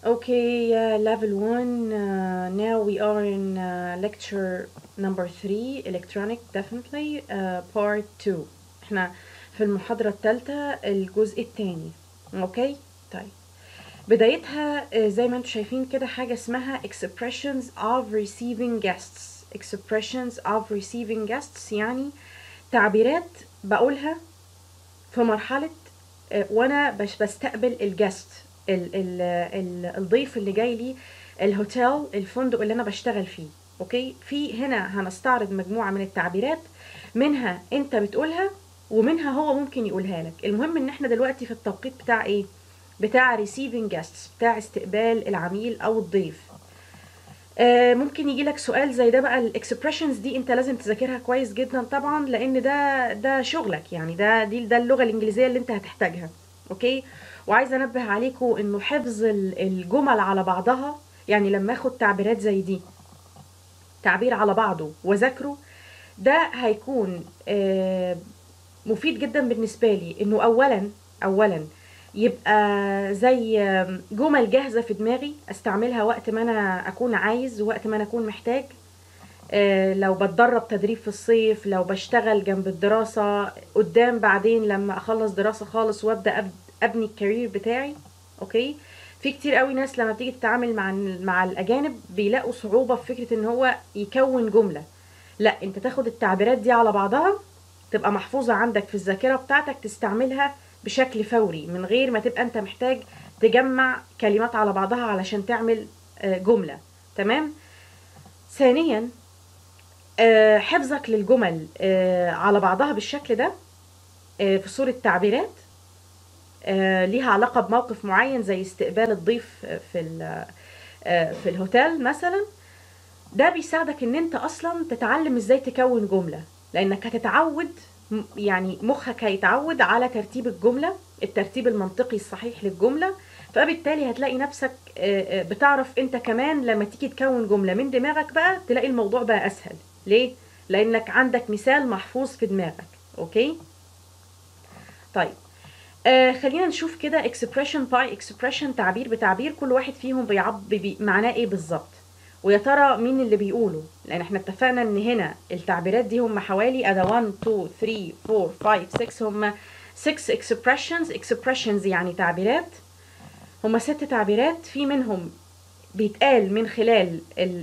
Okay, uh, level one. Uh, now we are in uh, lecture number three, electronic definitely, uh, part two. احنا في المحاضرة الثالثة الجزء الثاني. اوكي؟ طيب. بدايتها آه، زي ما انتم شايفين كده حاجة اسمها expressions of receiving guests. expressions of receiving guests يعني تعبيرات بقولها في مرحلة آه، وانا بش بستقبل الجست ال ال ال الضيف اللي جاي لي الهوتيل الفندق اللي انا بشتغل فيه اوكي في هنا هنستعرض مجموعة من التعبيرات منها انت بتقولها ومنها هو ممكن يقولها لك المهم ان احنا دلوقتي في التوقيت بتاع ايه بتاع receiving guests بتاع استقبال العميل او الضيف آه، ممكن يجي لك سؤال زي ده بقى الاكسبريشنز دي انت لازم تذاكرها كويس جدا طبعا لان ده ده شغلك يعني ده دي ده اللغه الانجليزيه اللي انت هتحتاجها اوكي وعايزه انبه عليكم انه حفظ ال- الجمل على بعضها يعني لما اخد تعبيرات زي دي تعبير على بعضه واذاكره ده هيكون آه، مفيد جدا بالنسبه لي انه اولا اولا يبقى زي جمل جاهزه في دماغي استعملها وقت ما انا اكون عايز ووقت ما انا اكون محتاج آه، لو بتدرب تدريب في الصيف لو بشتغل جنب الدراسه قدام بعدين لما اخلص دراسه خالص وابدا أب- ابني الكارير بتاعي اوكي في كتير قوي ناس لما بتيجي تتعامل مع مع الاجانب بيلاقوا صعوبه في فكره ان هو يكون جمله لا انت تاخد التعبيرات دي على بعضها تبقى محفوظة عندك في الذاكرة بتاعتك تستعملها بشكل فوري من غير ما تبقى انت محتاج تجمع كلمات على بعضها علشان تعمل آه، جملة تمام ثانيا آه، حفظك للجمل آه، على بعضها بالشكل ده آه، في صورة تعبيرات آه، ليها علاقة بموقف معين زي استقبال الضيف في ال- آه، في الهوتيل مثلا ده بيساعدك ان انت اصلا تتعلم ازاي تكون جملة لانك هتتعود م- يعني مخك هيتعود على ترتيب الجملة الترتيب المنطقي الصحيح للجملة فبالتالي هتلاقي نفسك آه، آه، بتعرف انت كمان لما تيجي تكون جملة من دماغك بقى تلاقي الموضوع بقى اسهل ليه؟ لانك عندك مثال محفوظ في دماغك اوكي؟ طيب آه خلينا نشوف كده expression by expression تعبير بتعبير كل واحد فيهم بيعب بي معناه ايه بالظبط ويا ترى مين اللي بيقوله لان احنا اتفقنا ان هنا التعبيرات دي هم حوالي ادي 1 2 3 4 5 6 هم 6 expressions expressions يعني تعبيرات هم ست تعبيرات في منهم بيتقال من خلال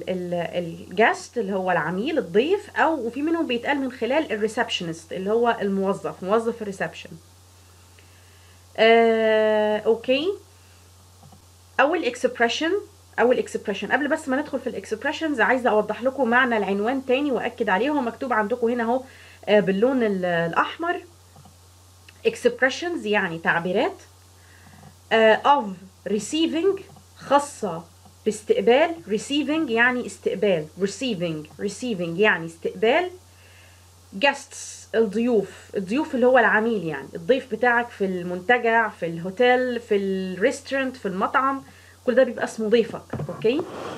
الجاست اللي هو العميل الضيف او وفي منهم بيتقال من خلال الريسبشنست اللي هو الموظف موظف الريسبشن آه، اوكي اول اكسبريشن اول اكسبريشن قبل بس ما ندخل في الاكسبريشنز عايزه اوضح لكم معنى العنوان تاني واكد عليه هو مكتوب عندكم هنا اهو آه، باللون ال- الاحمر expressions يعني تعبيرات آه، of receiving خاصة باستقبال receiving يعني استقبال receiving receiving يعني استقبال guests الضيوف الضيوف اللي هو العميل يعني الضيف بتاعك في المنتجع في الهوتيل في الريستورانت في المطعم كل ده بيبقى اسمه ضيفك اوكي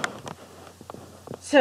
so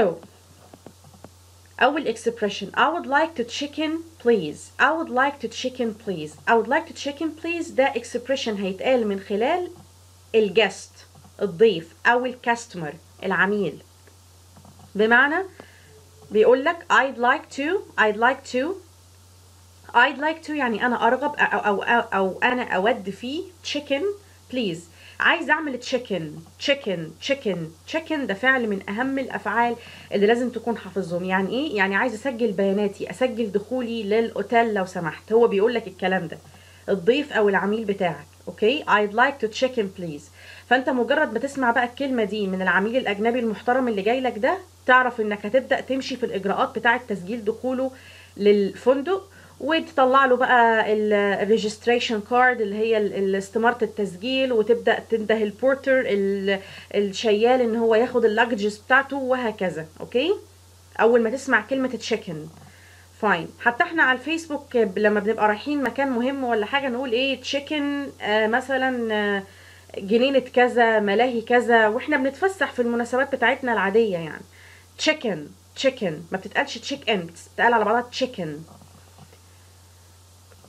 أول expression I would like to chicken please I would like to chicken please I would like to chicken please ده expression هيتقال من خلال الجست الضيف أو الكاستمر العميل بمعنى بيقول لك I'd like to I'd like to I'd like to يعني أنا أرغب أو أو أو, أو أنا أود في chicken please عايز أعمل chicken chicken chicken chicken ده فعل من أهم الأفعال اللي لازم تكون حافظهم يعني إيه؟ يعني عايز أسجل بياناتي أسجل دخولي للأوتيل لو سمحت هو بيقول لك الكلام ده الضيف أو العميل بتاعك أوكي I'd like to chicken please فأنت مجرد ما تسمع بقى الكلمة دي من العميل الأجنبي المحترم اللي جاي لك ده تعرف إنك هتبدأ تمشي في الإجراءات بتاعة تسجيل دخوله للفندق وتطلع له بقى الريجستريشن كارد اللي هي ال- ال- استمارة التسجيل وتبدأ تنده البورتر ال- الشيال ان هو ياخد اللاججز بتاعته وهكذا اوكي اول ما تسمع كلمة تشيكن فاين حتى احنا على الفيسبوك لما بنبقى رايحين مكان مهم ولا حاجة نقول ايه تشيكن آه مثلا آه جنينة كذا ملاهي كذا واحنا بنتفسح في المناسبات بتاعتنا العادية يعني تشيكن تشيكن ما بتتقالش تشيك ان بتتقال على بعضها تشيكن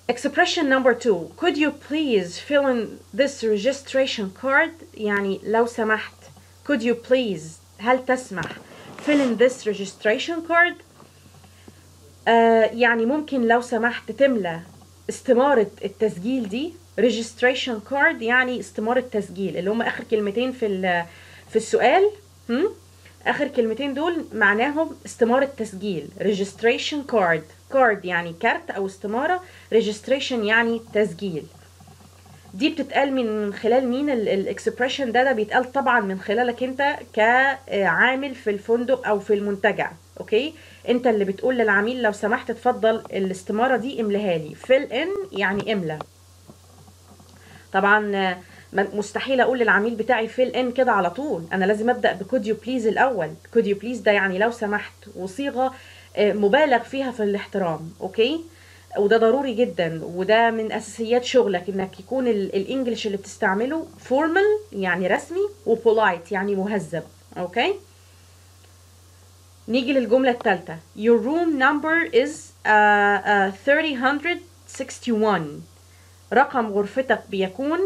expression number two could you please fill in this registration card يعني لو سمحت could you please هل تسمح fill in this registration card آه يعني ممكن لو سمحت تملى استمارة التسجيل دي registration card يعني استمارة تسجيل اللي هم آخر كلمتين في ال- في السؤال هم؟ آخر كلمتين دول معناهم استمارة تسجيل registration card card يعني كارت أو استمارة registration يعني تسجيل دي بتتقال من من خلال مين الاكسبريشن ده ده بيتقال طبعا من خلالك انت كعامل في الفندق او في المنتجع اوكي انت اللي بتقول للعميل لو سمحت اتفضل الاستماره دي املاها لي fill in يعني املى طبعا آه، ما- مستحيل اقول للعميل بتاعي fill in كده على طول انا لازم ابدا ب could you please الاول could you please ده يعني لو سمحت وصيغه آه، مبالغ فيها في الاحترام اوكي وده ضروري جدا وده من اساسيات شغلك انك يكون ال- الانجليش اللي بتستعمله formal يعني رسمي وبولايت يعني مهذب اوكي نيجي للجملة الثالثة Your room number is uh, uh, 361 رقم غرفتك بيكون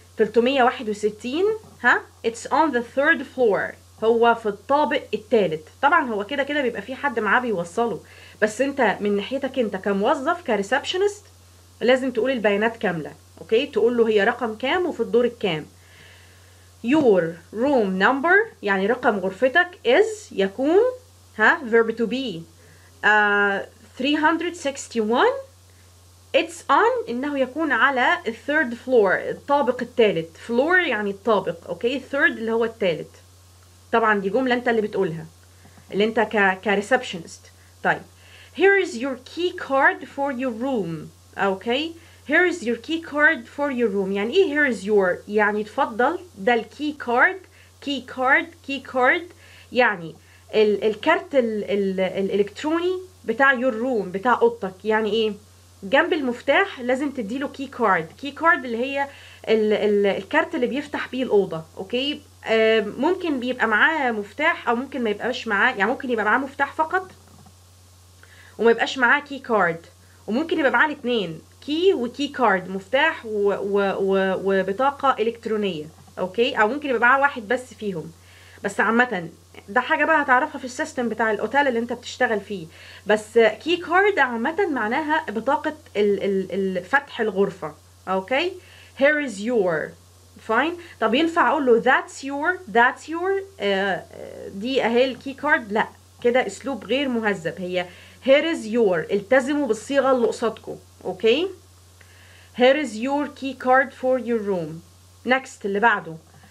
361 ها It's on the third floor هو في الطابق الثالث طبعا هو كده كده بيبقى في حد معاه بيوصله بس انت من ناحيتك انت كموظف كريسبشنست لازم تقول البيانات كاملة اوكي تقول له هي رقم كام وفي الدور الكام your room number يعني رقم غرفتك is يكون ها verb to be uh, 361 it's on انه يكون على الثيرد فلور الطابق الثالث فلور يعني الطابق اوكي ثيرد اللي هو الثالث طبعا دي جمله انت اللي بتقولها اللي انت ك كريسبشنست طيب here is your key card for your room اوكي here is your key card for your room يعني ايه here is your يعني تفضل ده الكي كارد كي كارد كي كارد يعني ال الكارت ال ال الالكتروني بتاع your room بتاع اوضتك يعني ايه جنب المفتاح لازم تديله كي كارد كي كارد اللي هي ال ال الكارت اللي بيفتح بيه الاوضه اوكي آه ممكن بيبقى معاه مفتاح او ممكن ما يبقاش معاه يعني ممكن يبقى معاه مفتاح فقط وما يبقاش معاه كي كارد وممكن يبقى معاه الاثنين كي وكي كارد مفتاح و و و وبطاقه الكترونيه اوكي او ممكن يبقى معاه واحد بس فيهم بس عامة ده حاجة بقى هتعرفها في السيستم بتاع الاوتيل اللي انت بتشتغل فيه بس كي كارد عامة معناها بطاقة ال ال ال فتح الغرفة اوكي here is your fine طب ينفع اقول له that's your that's your آه دي اهي الكي كارد لا كده اسلوب غير مهذب هي here is your التزموا بالصيغة اللي قصادكم اوكي here is your key card for your room next اللي بعده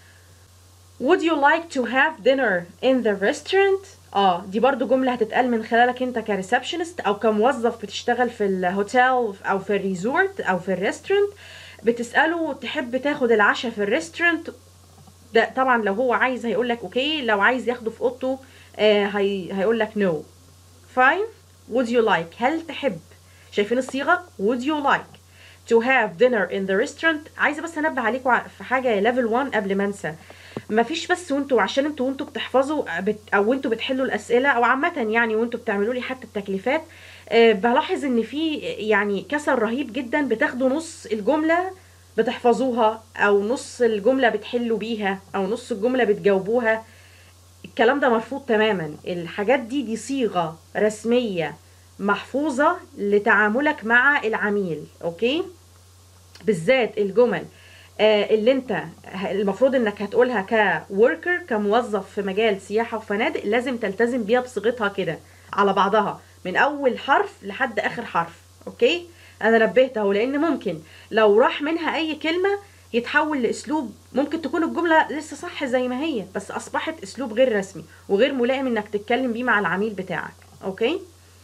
Would you like to have dinner in the restaurant؟ اه دي برضو جملة هتتقال من خلالك انت كريسبشنست او كموظف بتشتغل في الهوتيل او في الريزورت او في الريستورانت بتسأله تحب تاخد العشاء في الريستورانت ده طبعا لو هو عايز هيقول لك اوكي لو عايز ياخده في اوضته آه هي هيقول لك نو فاين would you like هل تحب شايفين الصيغة would you like to have dinner in the restaurant عايزة بس انبه عليكم في حاجة ليفل 1 قبل ما انسى مفيش بس وانتوا عشان انتوا وانتوا بتحفظوا بت او انتوا بتحلوا الاسئله او عامه يعني وانتوا بتعملوا لي حتى التكليفات أه بلاحظ ان في يعني كسل رهيب جدا بتاخدوا نص الجمله بتحفظوها او نص الجمله بتحلوا بيها او نص الجمله بتجاوبوها الكلام ده مرفوض تماما الحاجات دي دي صيغه رسميه محفوظه لتعاملك مع العميل اوكي بالذات الجمل اللي انت المفروض انك هتقولها كوركر كموظف في مجال سياحة وفنادق لازم تلتزم بيها بصيغتها كده على بعضها من اول حرف لحد اخر حرف اوكي انا نبهت اهو لان ممكن لو راح منها اي كلمة يتحول لاسلوب ممكن تكون الجملة لسه صح زي ما هي بس اصبحت اسلوب غير رسمي وغير ملائم انك تتكلم بيه مع العميل بتاعك اوكي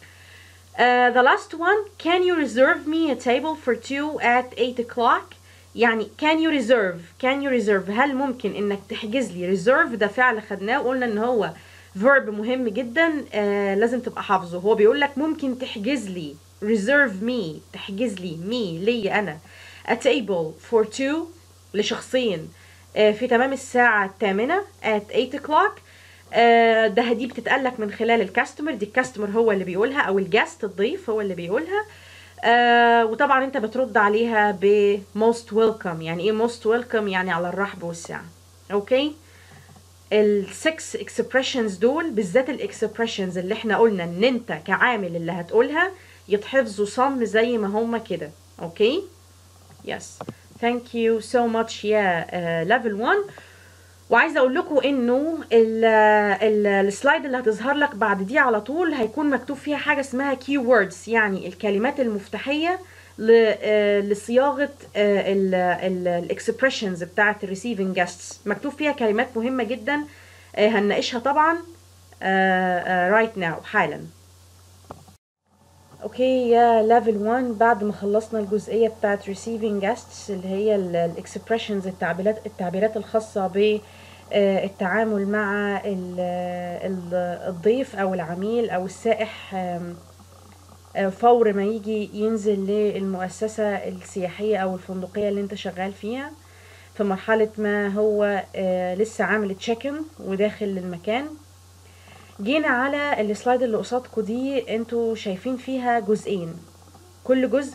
Uh, the last one, can you reserve me a table for two at 8 o'clock? يعني can you reserve can you reserve هل ممكن انك تحجز لي reserve ده فعل خدناه وقلنا ان هو verb مهم جدا آه لازم تبقى حافظه هو بيقول لك ممكن تحجز لي reserve me تحجز لي me لي انا a table for two لشخصين آه في تمام الساعة الثامنة at 8 o'clock آه ده دي بتتقال لك من خلال الكاستمر دي الكاستمر هو اللي بيقولها او الجاست الضيف هو اللي بيقولها آه وطبعا انت بترد عليها ب most welcome يعني ايه most welcome يعني على الرحب والسعة اوكي السكس expressions دول بالذات الاكسبريشنز اللي احنا قلنا ان انت كعامل اللي هتقولها يتحفظوا صم زي ما هما كده اوكي يس ثانك يو سو ماتش يا ليفل 1 وعايزه اقول لكم انه ال- ال- السلايد اللي هتظهر لك بعد دي على طول هيكون مكتوب فيها حاجه اسمها كي ووردز يعني الكلمات المفتاحيه ل- آه، لصياغه الاكسبريشنز بتاعه الريسيفنج جاستس مكتوب فيها كلمات مهمه جدا آه، هنناقشها طبعا رايت ناو حالا اوكي يا ليفل 1 بعد ما خلصنا الجزئيه بتاعه receiving guests اللي هي الاكسبريشنز التعبيرات التعبيرات الخاصه ب آه، التعامل مع ال- ال- الضيف او العميل او السائح آم، آه، فور ما يجي ينزل للمؤسسة السياحية أو الفندقية اللي انت شغال فيها في مرحلة ما هو آه، لسه عامل تشيكن وداخل المكان جينا على السلايد اللي قصادكم دي انتوا شايفين فيها جزئين كل جزء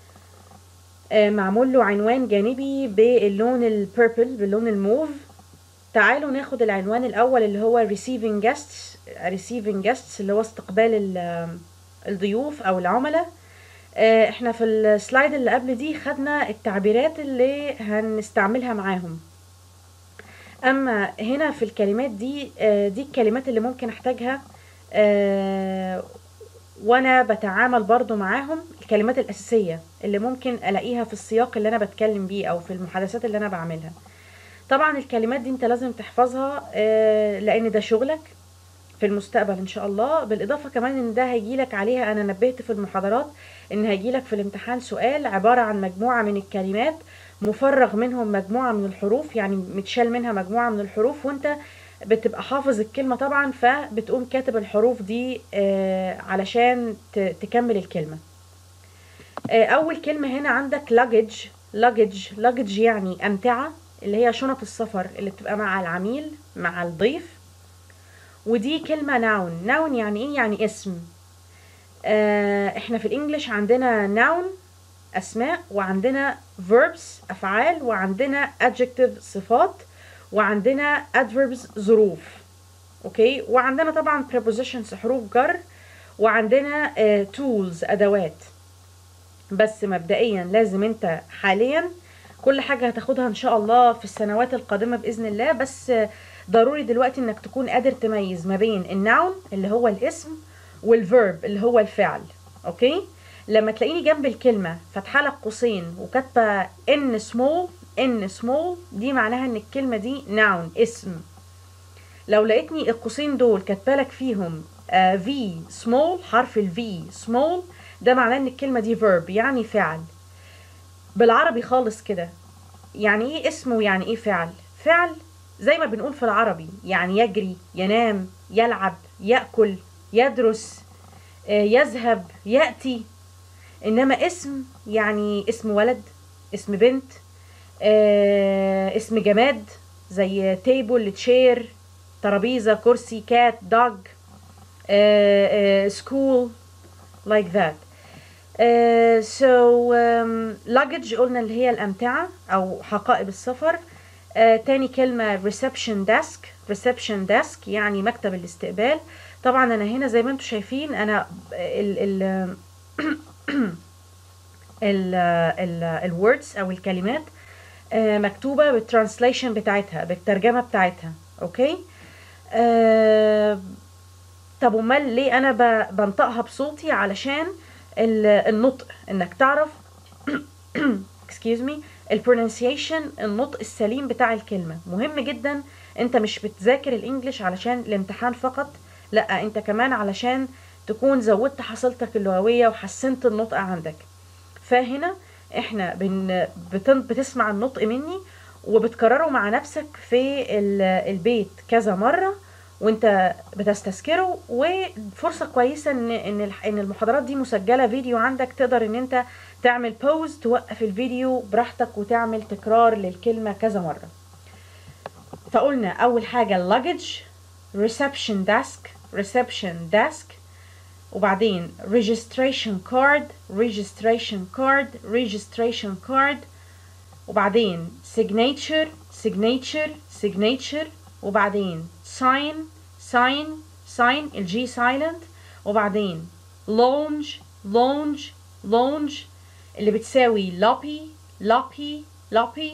آه، معمول له عنوان جانبي باللون البيربل باللون الموف تعالوا ناخد العنوان الأول اللي هو receiving guests receiving guests اللي هو استقبال ال- الضيوف أو العملاء آه، احنا في السلايد اللي قبل دي خدنا التعبيرات اللي هنستعملها معاهم اما هنا في الكلمات دي آه، دي الكلمات اللي ممكن احتاجها آه، وانا بتعامل برضو معاهم الكلمات الاساسية اللي ممكن الاقيها في السياق اللي انا بتكلم بيه او في المحادثات اللي انا بعملها طبعا الكلمات دي انت لازم تحفظها آه، لان ده شغلك في المستقبل ان شاء الله بالاضافه كمان ان ده هيجيلك عليها انا نبهت في المحاضرات ان هيجيلك في الامتحان سؤال عباره عن مجموعه من الكلمات مفرغ منهم مجموعه من الحروف يعني متشال منها مجموعه من الحروف وانت بتبقى حافظ الكلمه طبعا فبتقوم كاتب الحروف دي آه، علشان ت- تكمل الكلمه آه، اول كلمه هنا عندك luggage luggage luggage يعني امتعه اللي هي شنط السفر اللي بتبقى مع العميل مع الضيف ودي كلمة noun noun يعني ايه يعني اسم آه احنا في الانجليش عندنا noun اسماء وعندنا verbs افعال وعندنا adjective صفات وعندنا adverbs ظروف اوكي وعندنا طبعا prepositions حروف جر وعندنا آه tools ادوات بس مبدئيا لازم انت حاليا كل حاجة هتاخدها ان شاء الله في السنوات القادمة بإذن الله بس ضروري دلوقتي انك تكون قادر تميز ما بين الناون اللي هو الاسم والفيرب اللي هو الفعل اوكي لما تلاقيني جنب الكلمة فاتحة لك قوسين وكاتبة ان سمول ان سمول دي معناها ان الكلمة دي ناون اسم لو لقيتني القوسين دول كاتبه لك فيهم في سمول حرف الفي سمول ده معناه ان الكلمة دي verb يعني فعل بالعربي خالص كده يعني ايه اسم ويعني ايه فعل فعل زي ما بنقول في العربي يعني يجري ينام يلعب يأكل يدرس آه، يذهب يأتي إنما اسم يعني اسم ولد اسم بنت آه، اسم جماد زي تيبل تشير ترابيزة كرسي كات دوج سكول like that Uh, so um, luggage قلنا اللي هي الأمتعة أو حقائب السفر uh, تاني كلمة reception desk reception desk يعني مكتب الاستقبال طبعا أنا هنا زي ما انتم شايفين أنا ال ال ال ال الwords أو الكلمات uh, مكتوبة بالترانسليشن بتاعتها بالترجمة بتاعتها أوكي uh, طب امال ليه انا ب- بنطقها بصوتي علشان ال- النطق انك تعرف excuse me البرونسيشن النطق السليم بتاع الكلمة مهم جدا انت مش بتذاكر الانجليش علشان الامتحان فقط لا انت كمان علشان تكون زودت حصيلتك اللغوية وحسنت النطق عندك فهنا احنا بن بتن بتسمع النطق مني وبتكرره مع نفسك في ال- البيت كذا مرة وانت بتستذكره وفرصة كويسة ان ان الح- ان المحاضرات دي مسجلة فيديو عندك تقدر ان انت تعمل بوز توقف الفيديو براحتك وتعمل تكرار للكلمة كذا مرة فقلنا اول حاجة luggage reception desk reception desk وبعدين registration card registration card registration card وبعدين signature signature signature وبعدين sign sign sign الجي silent وبعدين lounge lounge lounge اللي بتساوي lobby lobby lobby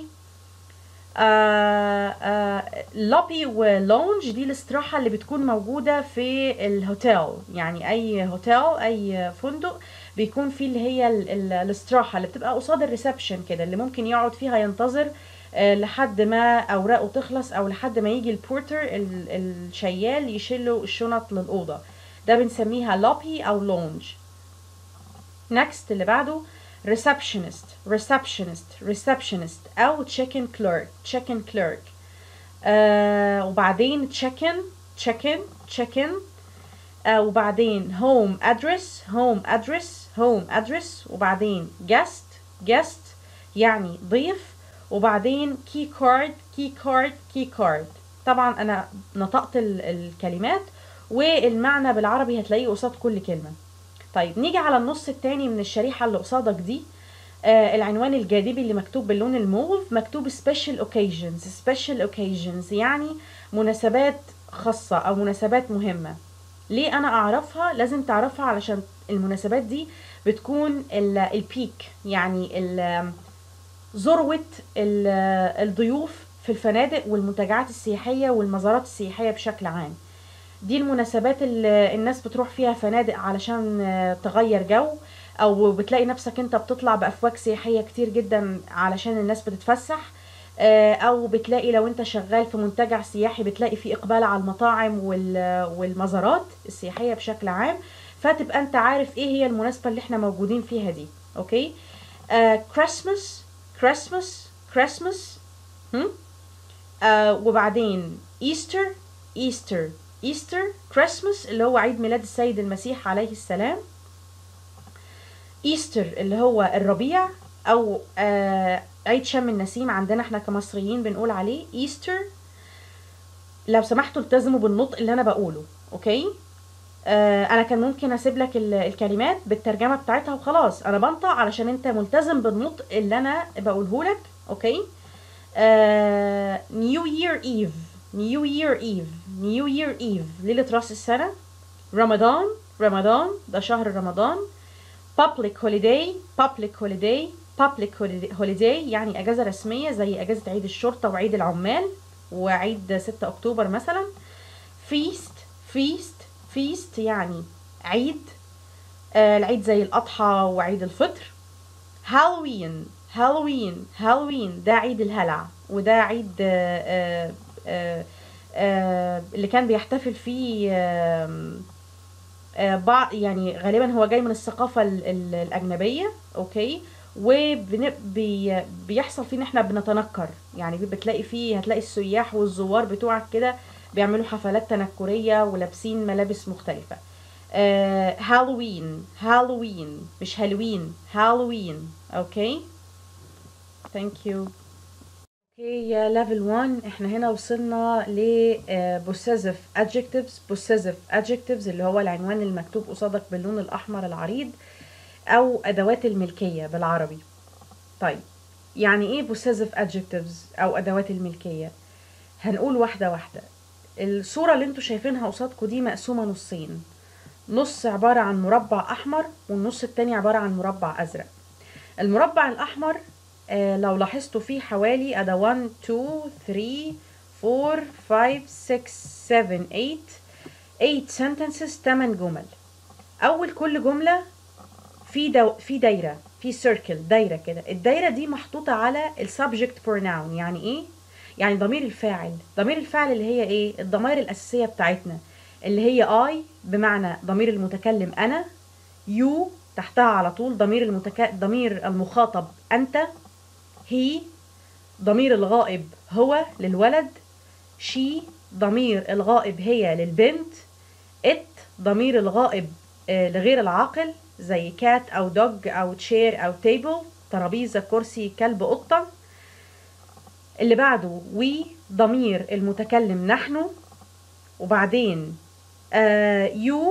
آه آه لوبي ولونج دي الاستراحة اللي بتكون موجودة في الهوتيل يعني أي هوتيل أي فندق بيكون فيه اللي هي ال- ال- الاستراحة اللي بتبقى قصاد الريسبشن كده اللي ممكن يقعد فيها ينتظر آه، لحد ما أوراقه تخلص أو لحد ما يجي البورتر ال- الشيال يشيله الشنط للأوضة ده بنسميها لوبي أو لونج next اللي بعده receptionist receptionist receptionist أو check-in clerk check-in clerk آه وبعدين check-in check-in check-in آه وبعدين home address home address home address وبعدين guest guest يعني ضيف وبعدين key card key card key card طبعا أنا نطقت ال- الكلمات والمعنى بالعربي هتلاقيه قصاد كل كلمة طيب نيجي على النص التاني من الشريحة اللي قصادك دي آه العنوان الجانبي اللي مكتوب باللون الموف مكتوب special occasions special occasions يعني مناسبات خاصة أو مناسبات مهمة ليه أنا أعرفها لازم تعرفها علشان المناسبات دي بتكون ال- البيك يعني ال- ذروة ال- الضيوف في الفنادق والمنتجعات السياحية والمزارات السياحية بشكل عام دي المناسبات اللي الناس بتروح فيها فنادق علشان آه، تغير جو او بتلاقي نفسك انت بتطلع بافواج سياحيه كتير جدا علشان الناس بتتفسح آه، او بتلاقي لو انت شغال في منتجع سياحي بتلاقي في اقبال على المطاعم وال- والمزارات السياحيه بشكل عام فتبقى انت عارف ايه هي المناسبه اللي احنا موجودين فيها دي اوكي كريسماس كريسماس كريسماس آه وبعدين ايستر ايستر ايستر كريسماس اللي هو عيد ميلاد السيد المسيح عليه السلام ايستر اللي هو الربيع او آه عيد شم النسيم عندنا احنا كمصريين بنقول عليه ايستر لو سمحتوا التزموا بالنطق اللي انا بقوله اوكي آه انا كان ممكن اسيب لك ال- الكلمات بالترجمه بتاعتها وخلاص انا بنطق علشان انت ملتزم بالنطق اللي انا بقوله لك اوكي نيو يير ايف نيو يير ايف نيو يير ايف ليله راس السنه رمضان رمضان ده شهر رمضان public holiday public holiday public holiday holiday يعني اجازه رسميه زي اجازه عيد الشرطه وعيد العمال وعيد 6 اكتوبر مثلا feast feast feast يعني عيد آه العيد زي الاضحى وعيد الفطر هالوين هالوين هالوين ده عيد الهلع وده عيد آه آه آه آه اللي كان بيحتفل فيه آه آه، بعض يعني غالبا هو جاي من الثقافة ال- ال- الأجنبية أوكي وبيحصل فيه إن إحنا بنتنكر يعني بتلاقي فيه هتلاقي السياح والزوار بتوعك كده بيعملوا حفلات تنكرية ولابسين ملابس مختلفة آه، هالوين هالوين مش هالوين هالوين أوكي ثانك يو اوكي يا ليفل 1 احنا هنا وصلنا ل آه، possessive adjectives possessive adjectives اللي هو العنوان المكتوب قصادك باللون الاحمر العريض او ادوات الملكيه بالعربي طيب يعني ايه possessive adjectives او ادوات الملكيه هنقول واحده واحده الصوره اللي انتوا شايفينها قصادكم دي مقسومه نصين نص عباره عن مربع احمر والنص التاني عباره عن مربع ازرق المربع الأحمر آه لو لاحظتوا فيه حوالي أدا 1 2 3 4 5 6 7 8 8 sentences 8 جمل أول كل جملة في دو في دايرة في سيركل دايرة كده الدايرة دي محطوطة على السبجكت pronoun يعني إيه؟ يعني ضمير الفاعل ضمير الفاعل اللي هي إيه؟ الضمائر الأساسية بتاعتنا اللي هي I بمعنى ضمير المتكلم أنا يو تحتها على طول ضمير المتك... ضمير المخاطب أنت هي ضمير الغائب هو للولد شي ضمير الغائب هي للبنت ات ضمير الغائب آه، لغير العاقل زي كات أو دوج أو تشير أو تيبل ترابيزة كرسي كلب قطة اللي بعده وي ضمير المتكلم نحن وبعدين يو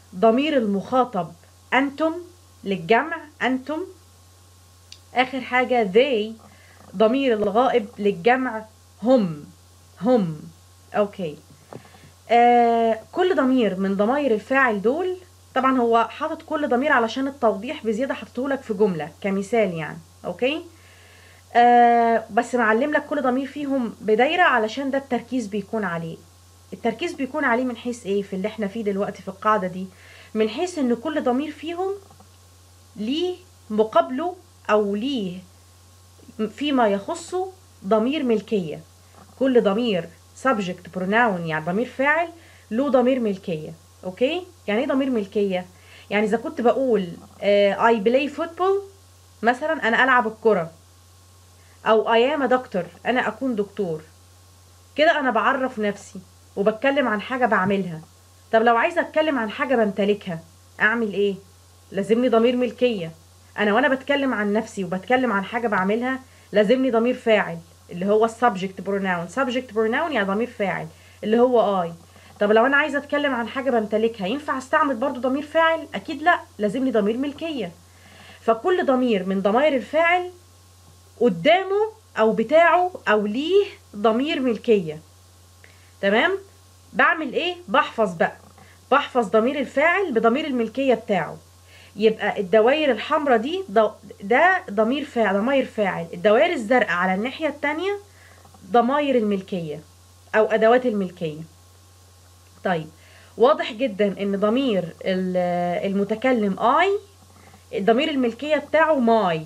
ضمير المخاطب أنتم للجمع أنتم آخر حاجة they ضمير الغائب للجمع هم هم أوكي آه كل ضمير من ضماير الفاعل دول طبعا هو حاطط كل ضمير علشان التوضيح بزيادة حطهولك في جملة كمثال يعني أوكي آه بس معلم لك كل ضمير فيهم بدايرة علشان ده التركيز بيكون عليه التركيز بيكون عليه من حيث ايه في اللي احنا فيه دلوقتي في القاعدة دي من حيث ان كل ضمير فيهم ليه مقابله او ليه فيما يخصه ضمير ملكية كل ضمير subject pronoun يعني ضمير فاعل له ضمير ملكية اوكي يعني ايه ضمير ملكية يعني اذا كنت بقول آه I play football مثلا انا العب الكرة او I am a doctor انا اكون دكتور كده انا بعرف نفسي وبتكلم عن حاجة بعملها طب لو عايزة اتكلم عن حاجة بمتلكها اعمل ايه لازمني ضمير ملكية انا وانا بتكلم عن نفسي وبتكلم عن حاجة بعملها لازمني ضمير فاعل اللي هو السبجكت pronoun subject pronoun يعني ضمير فاعل اللي هو I طب لو انا عايزة اتكلم عن حاجة بمتلكها ينفع استعمل برضو ضمير فاعل اكيد لا لازمني ضمير ملكية فكل ضمير من ضمائر الفاعل قدامه او بتاعه او ليه ضمير ملكية تمام بعمل ايه بحفظ بقى بحفظ ضمير الفاعل بضمير الملكية بتاعه يبقى الدوائر الحمراء دي ده ضمير فاعل ضماير فاعل الدوائر الزرقاء على الناحية التانية ضماير الملكية او ادوات الملكية طيب واضح جدا ان ضمير المتكلم اي ضمير الملكية بتاعه ماي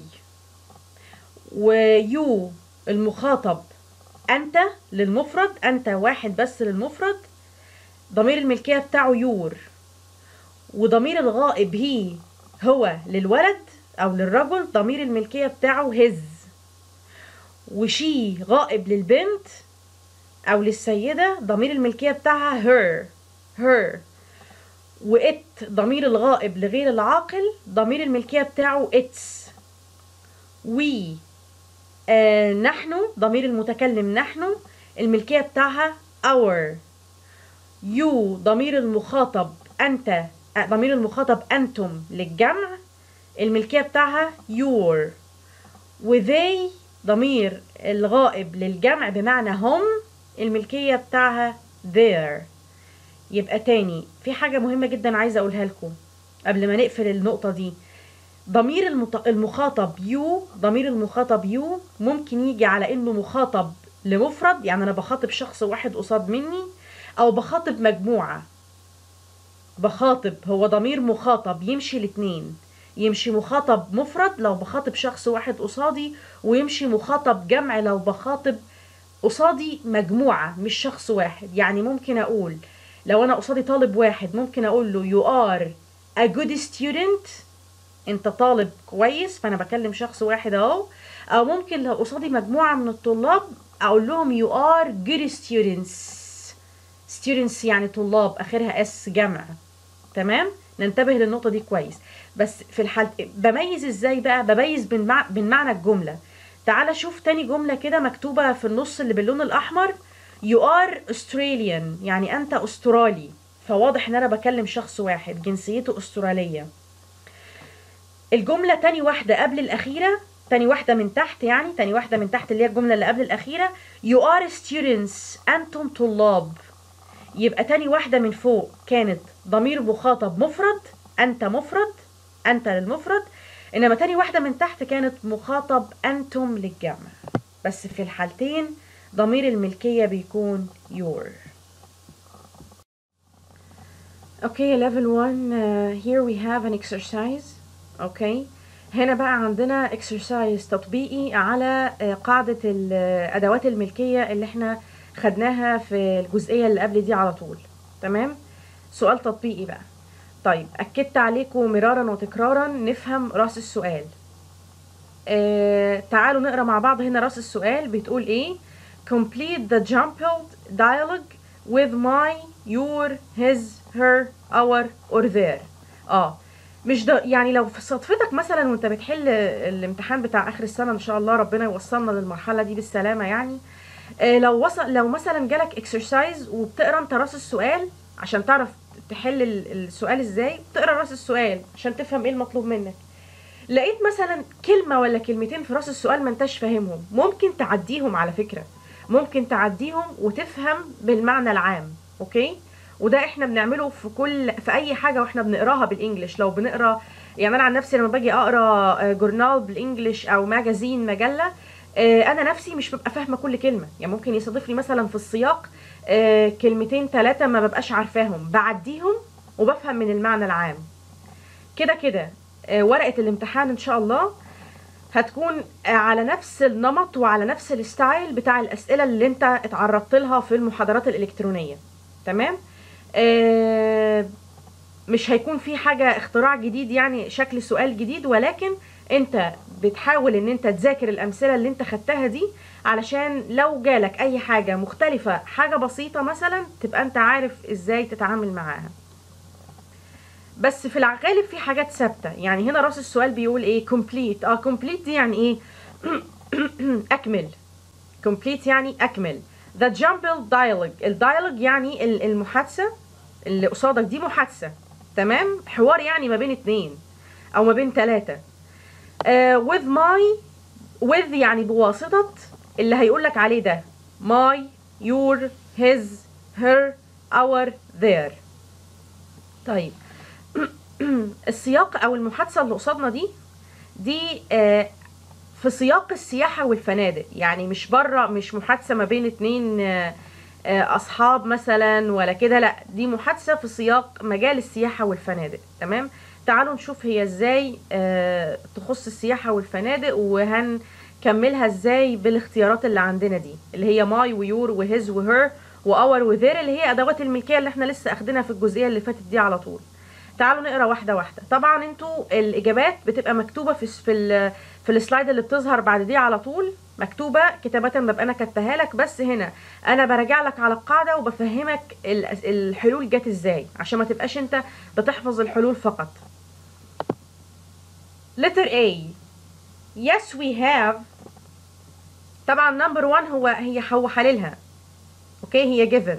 ويو المخاطب انت للمفرد انت واحد بس للمفرد ضمير الملكية بتاعه يور وضمير الغائب هي هو للولد او للرجل ضمير الملكية بتاعه هز وشي غائب للبنت او للسيدة ضمير الملكية بتاعها her her وات ضمير الغائب لغير العاقل ضمير الملكية بتاعه its we آه نحن ضمير المتكلم نحن الملكية بتاعها our you ضمير المخاطب أنت ضمير المخاطب أنتم للجمع الملكية بتاعها your و they ضمير الغائب للجمع بمعنى هم الملكية بتاعها their يبقى تاني في حاجة مهمة جدا عايزة أقولها لكم قبل ما نقفل النقطة دي ضمير المط... المخاطب يو ضمير المخاطب يو ممكن يجي على انه مخاطب لمفرد يعني انا بخاطب شخص واحد قصاد مني او بخاطب مجموعة بخاطب هو ضمير مخاطب يمشي الاتنين يمشي مخاطب مفرد لو بخاطب شخص واحد قصادي ويمشي مخاطب جمع لو بخاطب قصادي مجموعة مش شخص واحد يعني ممكن اقول لو انا قصادي طالب واحد ممكن اقول له you are a good student انت طالب كويس فانا بكلم شخص واحد اهو او ممكن لو قصادي مجموعه من الطلاب اقول لهم you are good students students يعني طلاب اخرها اس جمع تمام ننتبه للنقطه دي كويس بس في الحال بميز ازاي بقى بميز من, مع... من معنى الجمله تعال شوف تاني جمله كده مكتوبه في النص اللي باللون الاحمر you are Australian يعني انت استرالي فواضح ان انا بكلم شخص واحد جنسيته استراليه الجملة تاني واحدة قبل الأخيرة تاني واحدة من تحت يعني تاني واحدة من تحت اللي هي الجملة اللي قبل الأخيرة You are students أنتم طلاب يبقى تاني واحدة من فوق كانت ضمير مخاطب مفرد أنت مفرد أنت للمفرد إنما تاني واحدة من تحت كانت مخاطب أنتم للجمع بس في الحالتين ضمير الملكية بيكون your Okay, level 1, uh, here we have an exercise اوكي هنا بقى عندنا exercise تطبيقي على قاعدة الأدوات الملكية اللي احنا خدناها في الجزئية اللي قبل دي على طول تمام سؤال تطبيقي بقى طيب أكدت عليكم مرارا وتكرارا نفهم رأس السؤال اه تعالوا نقرا مع بعض هنا رأس السؤال بتقول ايه complete the jumbled dialogue with my your his her our or their اه مش ده يعني لو في صدفتك مثلا وانت بتحل الامتحان بتاع اخر السنه ان شاء الله ربنا يوصلنا للمرحله دي بالسلامه يعني اه لو وصل لو مثلا جالك اكسرسايز وبتقرا انت راس السؤال عشان تعرف تحل ال- السؤال ازاي تقرا راس السؤال عشان تفهم ايه المطلوب منك لقيت مثلا كلمة ولا كلمتين في راس السؤال ما انتش فاهمهم ممكن تعديهم على فكرة ممكن تعديهم وتفهم بالمعنى العام اوكي وده احنا بنعمله في كل في اي حاجة واحنا بنقراها بالانجلش لو بنقرا يعني انا عن نفسي لما باجي اقرا آه، جورنال بالانجلش او ماجازين مجلة آه، انا نفسي مش ببقى فاهمة كل كلمة يعني ممكن يصادفني مثلا في السياق آه، كلمتين ثلاثة ما ببقاش عارفاهم بعديهم وبفهم من المعنى العام كده كده آه، ورقة الامتحان ان شاء الله هتكون آه، على نفس النمط وعلى نفس الستايل بتاع الأسئلة اللي انت اتعرضت لها في المحاضرات الإلكترونية تمام آه، مش هيكون في حاجة اختراع جديد يعني شكل سؤال جديد ولكن انت بتحاول ان انت تذاكر الأمثلة اللي انت خدتها دي علشان لو جالك اي حاجة مختلفة حاجة بسيطة مثلا تبقى انت عارف ازاي تتعامل معاها بس في الغالب في حاجات ثابته يعني هنا راس السؤال بيقول ايه complete اه complete دي يعني ايه اكمل complete يعني اكمل the jumbled dialogue الديالوج يعني ال- المحادثه اللي قصادك دي محادثه تمام حوار يعني ما بين اتنين او ما بين ثلاثه uh, with my with يعني بواسطه اللي هيقول لك عليه ده my your his her our their طيب السياق او المحادثه اللي قصادنا دي دي آه، في سياق السياحه والفنادق يعني مش بره مش محادثه ما بين اتنين آه، آه، اصحاب مثلا ولا كده لا دي محادثه في سياق مجال السياحه والفنادق تمام تعالوا نشوف هي ازاي آه، تخص السياحه والفنادق وهنكملها ازاي بالاختيارات اللي عندنا دي اللي هي ماي ويور وهز وهر واور وذير اللي هي ادوات الملكيه اللي احنا لسه اخدينها في الجزئيه اللي فاتت دي على طول تعالوا نقرا واحده واحده طبعا انتوا الاجابات بتبقى مكتوبه في في ال- في السلايد اللي بتظهر بعد دي على طول مكتوبه كتابه ببقى انا كاتباها لك بس هنا انا براجع لك على القاعده وبفهمك ال- الحلول جت ازاي عشان ما تبقاش انت بتحفظ الحلول فقط letter A yes we have طبعا number one هو هي هو حللها اوكي هي given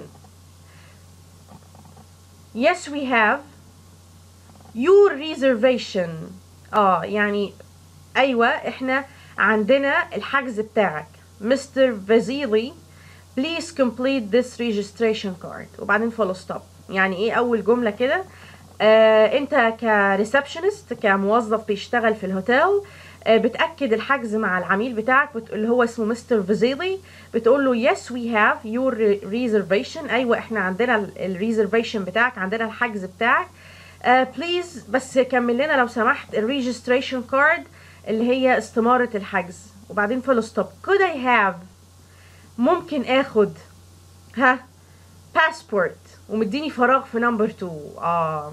yes we have your reservation اه يعني ايوه احنا عندنا الحجز بتاعك مستر فازيلي please complete this registration card وبعدين فول ستوب يعني ايه اول جمله كده آه انت كريسبشنست كموظف بيشتغل في الهوتيل آه بتاكد الحجز مع العميل بتاعك بت... اللي هو اسمه مستر فازيلي بتقول له yes we have your reservation ايوه احنا عندنا الريزرفيشن بتاعك عندنا الحجز بتاعك بليز بس كمل لنا لو سمحت الريجستريشن كارد اللي هي استمارة الحجز وبعدين فول ستوب could I have ممكن اخد ها باسبورت ومديني فراغ في نمبر 2 اه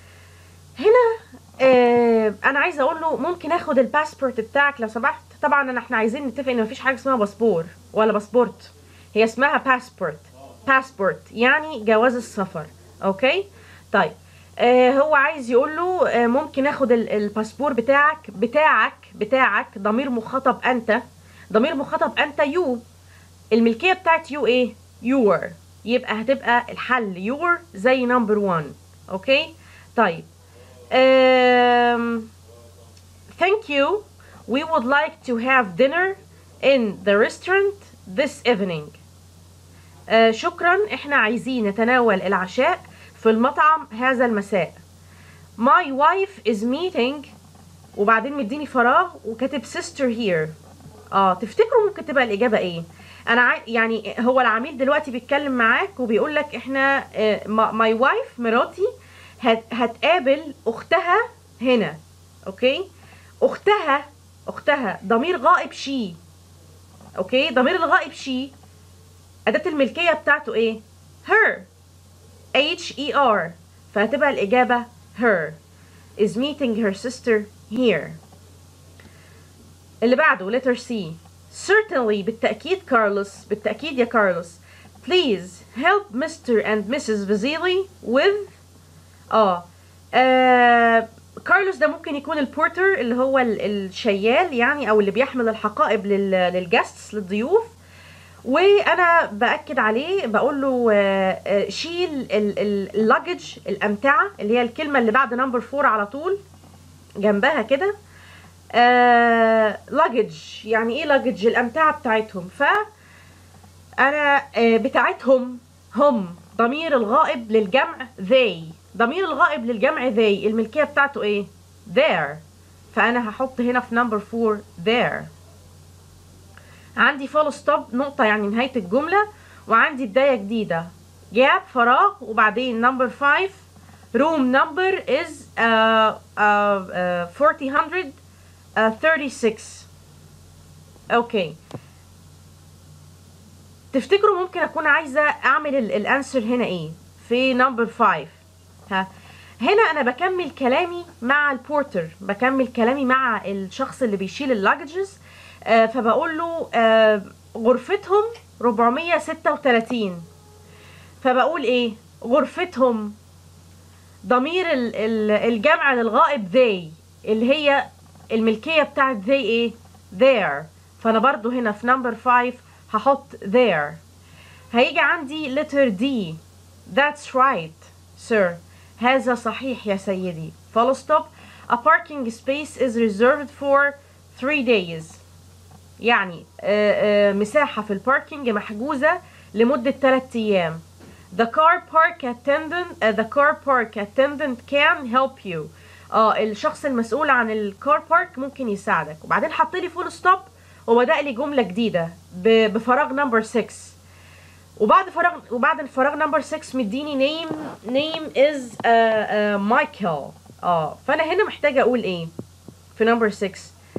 هنا آه انا عايزه اقول له ممكن اخد الباسبورت بتاعك لو سمحت طبعا انا احنا عايزين نتفق ان مفيش حاجه اسمها باسبور ولا باسبورت هي اسمها باسبورت باسبورت يعني جواز السفر اوكي طيب آه هو عايز يقول له آه ممكن اخد ال- الباسبور بتاعك بتاعك بتاعك ضمير مخاطب انت ضمير مخاطب انت يو الملكيه بتاعت يو ايه يور يبقى هتبقى الحل يور زي نمبر 1 اوكي طيب um, thank you we would like to have dinner in the restaurant this evening آه شكرا احنا عايزين نتناول العشاء في المطعم هذا المساء my wife is meeting وبعدين مديني فراغ وكاتب sister here اه تفتكروا ممكن تبقى الاجابه ايه انا عاي... يعني هو العميل دلوقتي بيتكلم معاك وبيقول لك احنا ماي وايف مراتي هت... هتقابل اختها هنا اوكي اختها اختها ضمير غائب شي اوكي ضمير الغائب شي اداه الملكيه بتاعته ايه her H E R فهتبقى الإجابة her is meeting her sister here اللي بعده letter C certainly بالتأكيد كارلوس بالتأكيد يا كارلوس please help Mr. and Mrs. Vasily with اه آه، كارلوس ده ممكن يكون البورتر اللي هو ال- الشيال يعني او اللي بيحمل الحقائب لل- للجاستس للضيوف وانا باكد عليه بقول له آه، آه، شيل اللجج الامتعه اللي هي الكلمه اللي بعد نمبر 4 على طول جنبها كده لاجج يعني ايه لاجج الامتعه بتاعتهم ف انا آه، بتاعتهم هم ضمير الغائب للجمع they ضمير الغائب للجمع they الملكيه بتاعته ايه their فانا هحط هنا في نمبر 4 their عندي فول ستوب نقطه يعني نهايه الجمله وعندي بدايه جديده جاب فراغ وبعدين نمبر 5 room number is uh, uh, uh, 4036 اوكي تفتكروا ممكن اكون عايزه اعمل الانسر هنا ايه في نمبر 5 ها هنا انا بكمل كلامي مع البورتر بكمل كلامي مع الشخص اللي بيشيل اللاججز آه فبقول له آه غرفتهم 436 فبقول ايه غرفتهم ضمير ال- ال- الجمع للغائب they اللي هي الملكيه بتاعت they ايه their فانا برضو هنا في نمبر 5 هحط their هيجي عندي letter D that's right sir هذا صحيح يا سيدي full stop a parking space is reserved for 3 days يعني آه، آه، مساحة في الباركينج محجوزة لمدة 3 أيام The car park attendant uh, the car park attendant can help you اه الشخص المسؤول عن الكار بارك ممكن يساعدك وبعدين حط لي فول ستوب وبدأ لي جملة جديدة ب- بفراغ نمبر 6 وبعد فراغ وبعد الفراغ نمبر 6 مديني نيم نيم از مايكل اه فانا هنا محتاجه اقول ايه في نمبر 6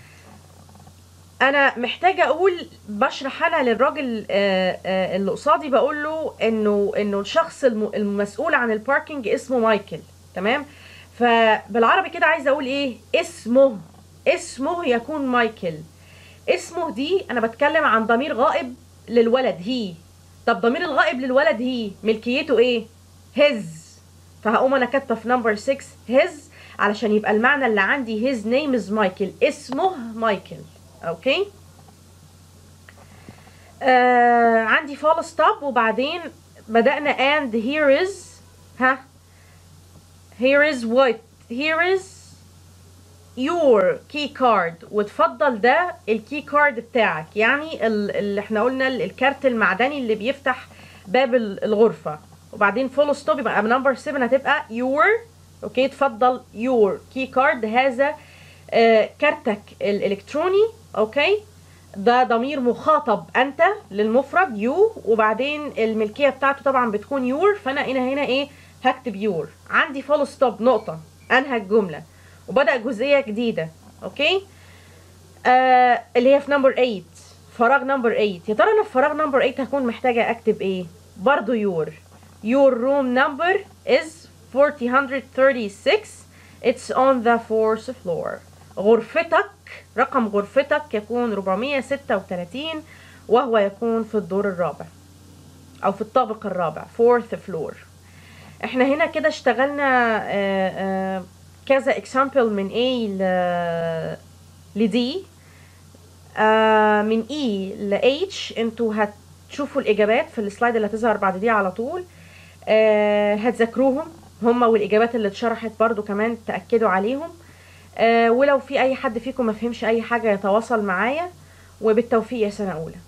انا محتاجه اقول بشرح انا للراجل آه، آه، اللي قصادي بقول له انه انه الشخص الم- المسؤول عن الباركينج اسمه مايكل تمام فبالعربي كده عايزه اقول ايه اسمه اسمه يكون مايكل اسمه دي انا بتكلم عن ضمير غائب للولد هي طب ضمير الغائب للولد هي ملكيته ايه his فهقوم انا كاتبه في نمبر 6 his علشان يبقى المعنى اللي عندي his name is مايكل اسمه مايكل اوكي آه عندي فول ستوب وبعدين بدأنا and here is ها here is what here is your key card وتفضل ده الكي كارد بتاعك يعني ال- اللي احنا قلنا ال- الكارت المعدني اللي بيفتح باب ال- الغرفة وبعدين فول ستوب يبقى نمبر 7 هتبقى your اوكي تفضل your key card هذا آه كارتك الالكتروني اوكي ده ضمير مخاطب انت للمفرد يو وبعدين الملكيه بتاعته طبعا بتكون يور فانا هنا هنا ايه هكتب يور عندي فول ستوب نقطه انهى الجمله وبدا جزئيه جديده اوكي آه اللي هي في نمبر 8 فراغ نمبر 8 يا ترى انا في فراغ نمبر 8 هكون محتاجه اكتب ايه برضو يور your room number is 436 it's on the fourth floor غرفتك رقم غرفتك يكون 436 وهو يكون في الدور الرابع او في الطابق الرابع fourth floor احنا هنا كده اشتغلنا آه، آه، كذا example من A ل ل D آه، من E ل H انتوا هتشوفوا الاجابات في السلايد اللي هتظهر بعد دي على طول آه، هتذاكروهم هما والاجابات اللي اتشرحت برضو كمان تاكدوا عليهم آه، ولو في اي حد فيكم ما فهمش اي حاجه يتواصل معايا وبالتوفيق يا سنه اولى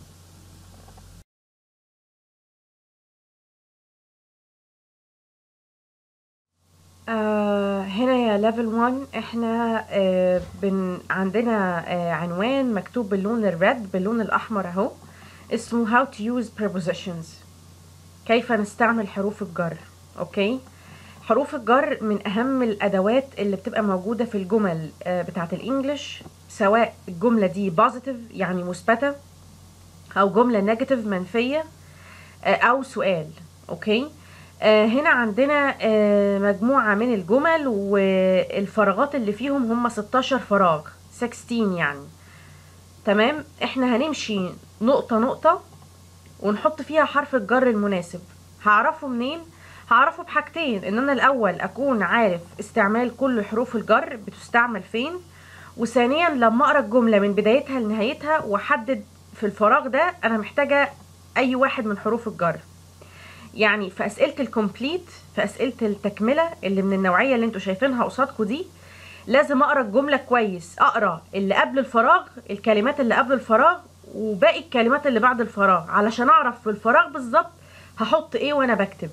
آه هنا يا ليفل 1 احنا آه بن عندنا آه عنوان مكتوب باللون الريد باللون الاحمر اهو اسمه how to use prepositions كيف نستعمل حروف الجر اوكي حروف الجر من اهم الادوات اللي بتبقى موجوده في الجمل آه بتاعه الانجليش سواء الجمله دي بوزيتيف يعني مثبته او جمله نيجاتيف منفيه آه او سؤال اوكي آه هنا عندنا آه مجموعة من الجمل والفراغات اللي فيهم هم 16 فراغ 16 يعني تمام احنا هنمشي نقطة نقطة ونحط فيها حرف الجر المناسب هعرفه منين هعرفه بحاجتين ان انا الاول اكون عارف استعمال كل حروف الجر بتستعمل فين وثانيا لما اقرا الجمله من بدايتها لنهايتها واحدد في الفراغ ده انا محتاجه اي واحد من حروف الجر يعني في اسئله الكومبليت في اسئله التكمله اللي من النوعيه اللي انتوا شايفينها قصادكم دي لازم اقرا الجمله كويس اقرا اللي قبل الفراغ الكلمات اللي قبل الفراغ وباقي الكلمات اللي بعد الفراغ علشان اعرف في الفراغ بالظبط هحط ايه وانا بكتب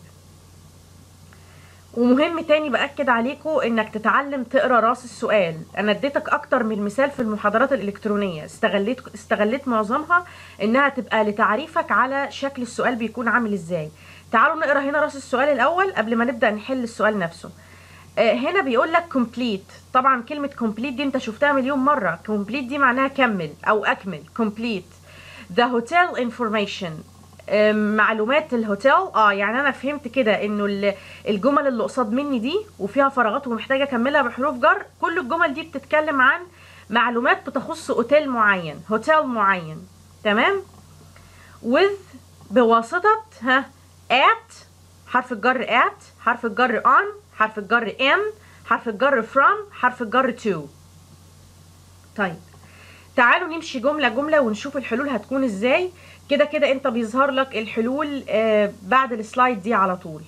ومهم تاني باكد عليكم انك تتعلم تقرا راس السؤال انا اديتك اكتر من مثال في المحاضرات الالكترونيه استغليت استغليت معظمها انها تبقى لتعريفك على شكل السؤال بيكون عامل ازاي تعالوا نقرا هنا راس السؤال الاول قبل ما نبدا نحل السؤال نفسه آه، هنا بيقول لك complete طبعا كلمة complete دي انت شفتها مليون مرة complete دي معناها كمل او اكمل complete the hotel information آم، معلومات الهوتيل اه يعني انا فهمت كده انه ال- الجمل اللي قصاد مني دي وفيها فراغات ومحتاجه اكملها بحروف جر كل الجمل دي بتتكلم عن معلومات بتخص اوتيل معين هوتيل معين تمام with بواسطة ها at حرف الجر at حرف الجر on حرف الجر in حرف الجر from حرف الجر to طيب تعالوا نمشي جملة جملة ونشوف الحلول هتكون ازاي كده كده انت بيظهر لك الحلول آه بعد السلايد دي على طول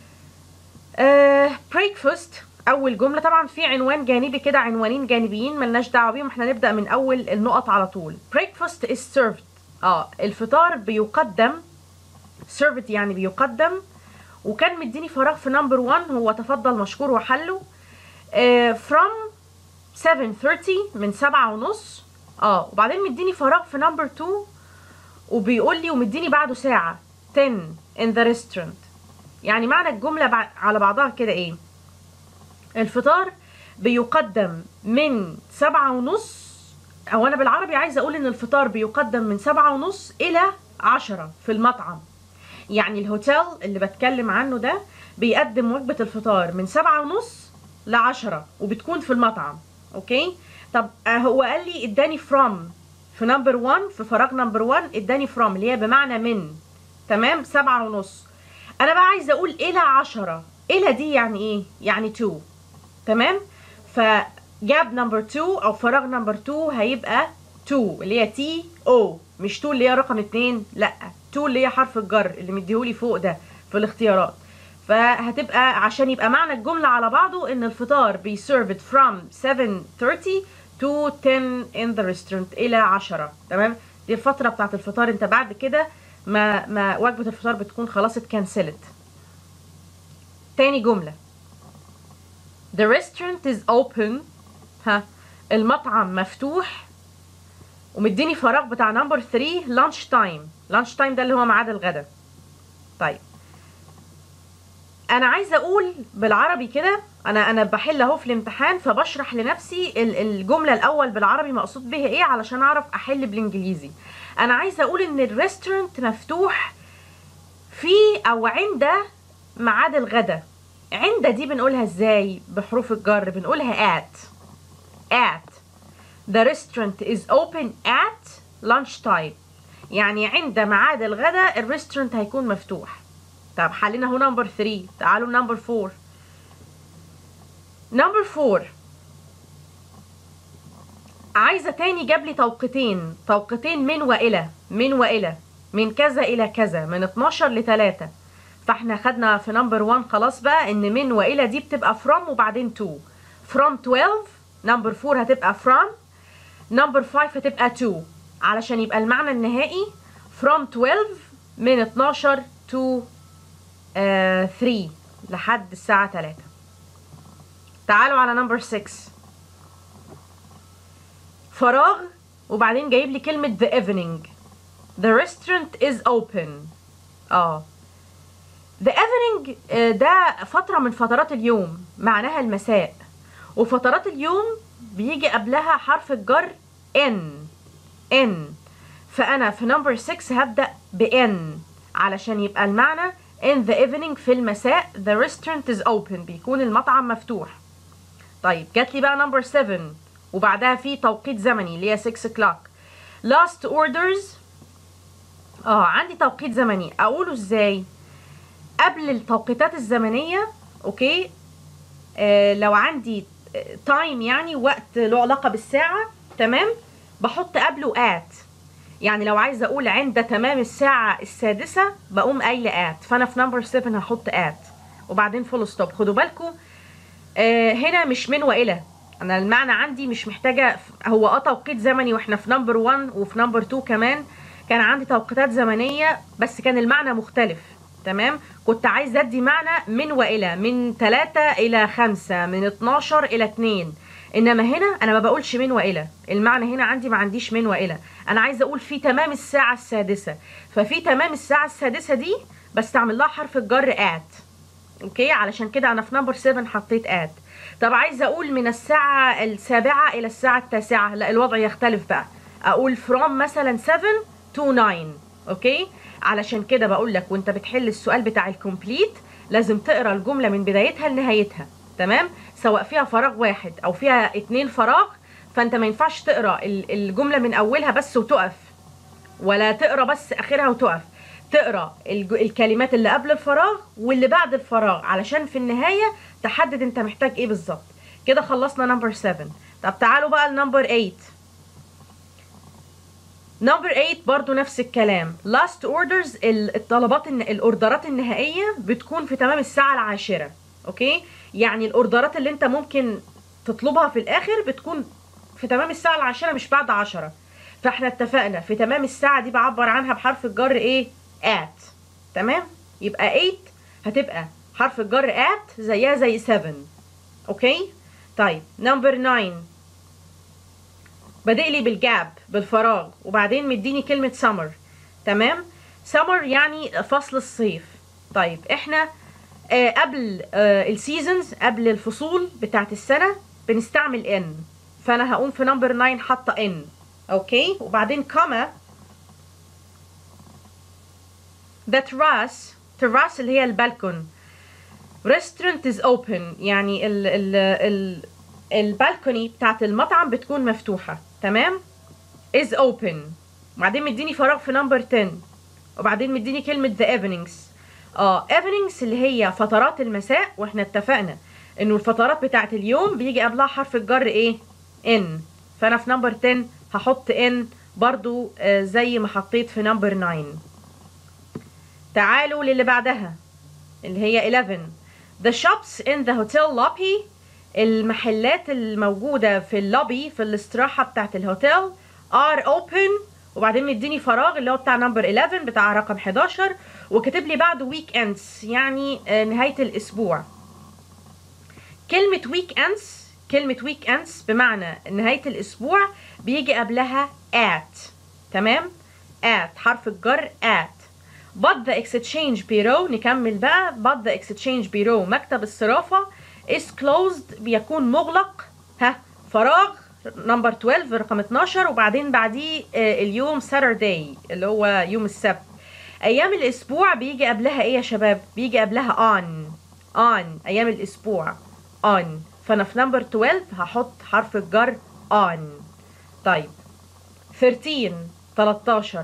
آه breakfast اول جملة طبعا في عنوان جانبي كده عنوانين جانبيين ملناش دعوة بيهم احنا نبدأ من اول النقط على طول breakfast is served اه الفطار بيقدم served يعني بيقدم وكان مديني فراغ في نمبر 1 هو تفضل مشكور وحله آه from 7:30 من سبعة ونص اه وبعدين مديني فراغ في نمبر 2 وبيقول لي ومديني بعده ساعة 10 in the restaurant يعني معنى الجملة بع- على بعضها كده ايه الفطار بيقدم من سبعة ونص او انا بالعربي عايزة اقول ان الفطار بيقدم من سبعة ونص الى عشرة في المطعم يعني الهوتيل اللي بتكلم عنه ده بيقدم وجبة الفطار من سبعة ونص لعشرة وبتكون في المطعم اوكي طب آه، هو قال لي اداني from في نمبر 1 في فراغ نمبر 1 اداني from اللي هي بمعنى من تمام سبعة ونص انا بقى عايزه اقول الى عشرة الى دي يعني ايه يعني 2 تمام فجاب نمبر 2 او فراغ نمبر 2 هيبقى 2 اللي هي تي او مش 2 اللي هي رقم 2 لا 2 اللي هي حرف الجر اللي مديهولي فوق ده في الاختيارات فهتبقى عشان يبقى معنى الجملة على بعضه ان الفطار بي served from 7:30 to 10 in the restaurant الى 10 تمام دي الفترة بتاعت الفطار انت بعد كده ما ما وجبة الفطار بتكون خلاص اتكنسلت تاني جملة The restaurant is open ها المطعم مفتوح ومديني فراغ بتاع نمبر 3 لانش تايم لانش تايم ده اللي هو ميعاد الغداء طيب انا عايزه اقول بالعربي كده انا انا بحل اهو في الامتحان فبشرح لنفسي ال- الجمله الاول بالعربي مقصود بيها ايه علشان اعرف احل بالانجليزي انا عايزه اقول ان الريستورانت مفتوح في او عند ميعاد الغداء عند دي بنقولها ازاي بحروف الجر بنقولها at at the restaurant is open at lunch time يعني عند ميعاد الغداء الريستورانت هيكون مفتوح طب حلينا اهو نمبر 3 تعالوا نمبر 4 نمبر 4 عايزه تاني جاب لي توقيتين توقيتين من والى من والى من كذا الى كذا من 12 ل 3 فاحنا خدنا في نمبر 1 خلاص بقى ان من والى دي بتبقى from وبعدين to from 12 نمبر 4 هتبقى from نمبر 5 هتبقى 2 علشان يبقى المعنى النهائي from 12 من 12 to آه 3 لحد الساعة 3 تعالوا على نمبر 6 فراغ وبعدين جايب لي كلمة the evening the restaurant is open اه the evening آه، ده فترة من فترات اليوم معناها المساء وفترات اليوم بيجي قبلها حرف الجر n n فأنا في نمبر 6 هبدأ ب n علشان يبقى المعنى in the evening في المساء the restaurant is open بيكون المطعم مفتوح طيب جات لي بقى نمبر 7 وبعدها في توقيت زمني اللي هي 6 o'clock last orders اه عندي توقيت زمني اقوله ازاي قبل التوقيتات الزمنية اوكي آه لو عندي تايم يعني وقت له علاقة بالساعة تمام بحط قبله at يعني لو عايزه اقول عند تمام الساعه السادسه بقوم قايله ات فانا في نمبر 7 هحط ات وبعدين فول ستوب خدوا بالكم آه هنا مش من والى انا المعنى عندي مش محتاجه هو اه توقيت زمني واحنا في نمبر 1 وفي نمبر 2 كمان كان عندي توقيتات زمنيه بس كان المعنى مختلف تمام كنت عايزه ادي معنى من والى من 3 الى 5 من 12 الى 2 انما هنا انا ما بقولش من والى المعنى هنا عندي ما عنديش من والى انا عايزه اقول في تمام الساعه السادسه ففي تمام الساعه السادسه دي بستعمل لها حرف الجر ات اوكي علشان كده انا في نمبر 7 حطيت ات طب عايزه اقول من الساعه السابعه الى الساعه التاسعه لا الوضع يختلف بقى اقول from مثلا 7 to 9 اوكي علشان كده بقول لك وانت بتحل السؤال بتاع الكومبليت لازم تقرا الجمله من بدايتها لنهايتها تمام سواء فيها فراغ واحد او فيها اتنين فراغ فانت ما ينفعش تقرا الجمله من اولها بس وتقف ولا تقرا بس اخرها وتقف تقرا الكلمات اللي قبل الفراغ واللي بعد الفراغ علشان في النهايه تحدد انت محتاج ايه بالظبط كده خلصنا نمبر 7 طب تعالوا بقى لنمبر 8 نمبر 8 برضو نفس الكلام لاست اوردرز الطلبات الاوردرات النهائيه بتكون في تمام الساعه العاشره اوكي يعني الاوردرات اللي انت ممكن تطلبها في الاخر بتكون في تمام الساعه العاشره مش بعد عشرة فاحنا اتفقنا في تمام الساعه دي بعبر عنها بحرف الجر ايه at تمام يبقى 8 هتبقى حرف الجر at زيها زي 7 اوكي طيب نمبر 9 بادئ لي بالجاب بالفراغ وبعدين مديني كلمه summer تمام summer يعني فصل الصيف طيب احنا آه قبل آه السيزونز قبل الفصول بتاعت السنه بنستعمل ان فانا هقوم في نمبر 9 حاطه ان اوكي وبعدين كما ده تراس تراس اللي هي البالكون restaurant is open يعني ال ال ال البالكوني بتاعت المطعم بتكون مفتوحة تمام is open وبعدين مديني فراغ في نمبر 10 وبعدين مديني كلمة the evenings اه evenings اللي هي فترات المساء واحنا اتفقنا انه الفترات بتاعت اليوم بيجي قبلها حرف الجر ايه ان فانا في نمبر 10 هحط ان برضو آه زي ما حطيت في نمبر 9 تعالوا للي بعدها اللي هي 11 The shops in the hotel lobby المحلات الموجودة في اللوبي في الاستراحة بتاعت الهوتيل are open وبعدين مديني فراغ اللي هو بتاع نمبر 11 بتاع رقم 11 وكاتب لي بعده ويك اندز يعني نهاية الأسبوع كلمة ويك اندز كلمة ويك اندز بمعنى نهاية الأسبوع بيجي قبلها at تمام at حرف الجر at but the exchange bureau نكمل بقى but the exchange bureau مكتب الصرافة is closed بيكون مغلق ها فراغ نمبر 12 رقم 12 وبعدين بعديه اليوم Saturday اللي هو يوم السبت ايام الاسبوع بيجي قبلها ايه يا شباب بيجي قبلها on on ايام الاسبوع on فانا في نمبر 12 هحط حرف الجر on طيب 13 13